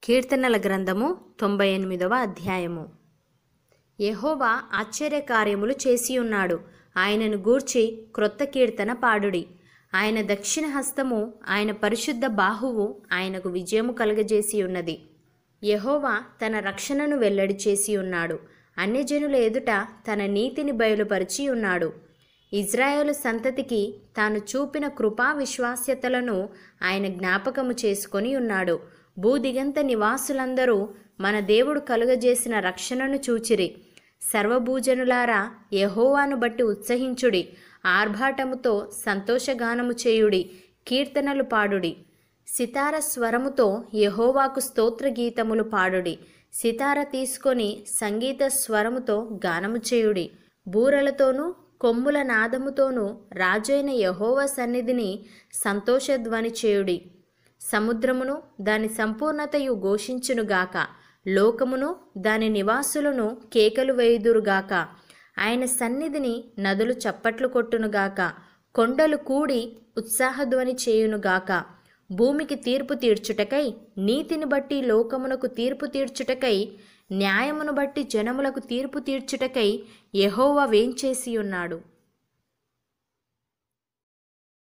కీర్తనల గ్రంథము తొంభై ఎనిమిదవ అధ్యాయము యెహోవా ఆశ్చర్యకార్యములు చేసి ఉన్నాడు ఆయనను గూర్చి క్రొత్త కీర్తన పాడుడి ఆయన దక్షిణ హస్తము ఆయన పరిశుద్ధ బాహువు ఆయనకు విజయము కలుగజేసి ఉన్నది యెహోవా తన రక్షణను వెల్లడి చేసి ఉన్నాడు అన్యజనుల ఎదుట తన నీతిని బయలుపరిచి ఉన్నాడు ఇజ్రాయేలు సంతతికి తాను చూపిన కృపా విశ్వాస్యతలను ఆయన జ్ఞాపకము చేసుకొని ఉన్నాడు భూదిగంత నివాసులందరూ మన దేవుడు కలుగజేసిన రక్షణను చూచిరి సర్వభూజనులారా యెహోవాను బట్టి ఉత్సహించుడి ఆర్భాటముతో సంతోషగానము చేయుడి కీర్తనలు పాడుడి సితార స్వరముతో యెహోవాకు స్తోత్ర గీతములు పాడుడి సితార తీసుకొని సంగీత స్వరముతో గానము చేయుడి బూరలతోనూ కొమ్ముల నాదముతోనూ రాజైన యెహోవా సన్నిధిని సంతోషధ్వని చేయుడి సముద్రమును దాని సంపూర్ణతయు ఘోషించునుగాక లోకమును దాని నివాసులను కేకలు వేయుదురుగాక ఆయన సన్నిధిని నదులు చప్పట్లు కొట్టునుగాక కొండలు కూడి ఉత్సాహధ్వని చేయునుగాక భూమికి తీర్పు తీర్చుటకై నీతిని బట్టి లోకమునకు తీర్పు తీర్చుటకై న్యాయమును బట్టి జనములకు తీర్పు తీర్చుటకై యెహోవా వేంచేసి ఉన్నాడు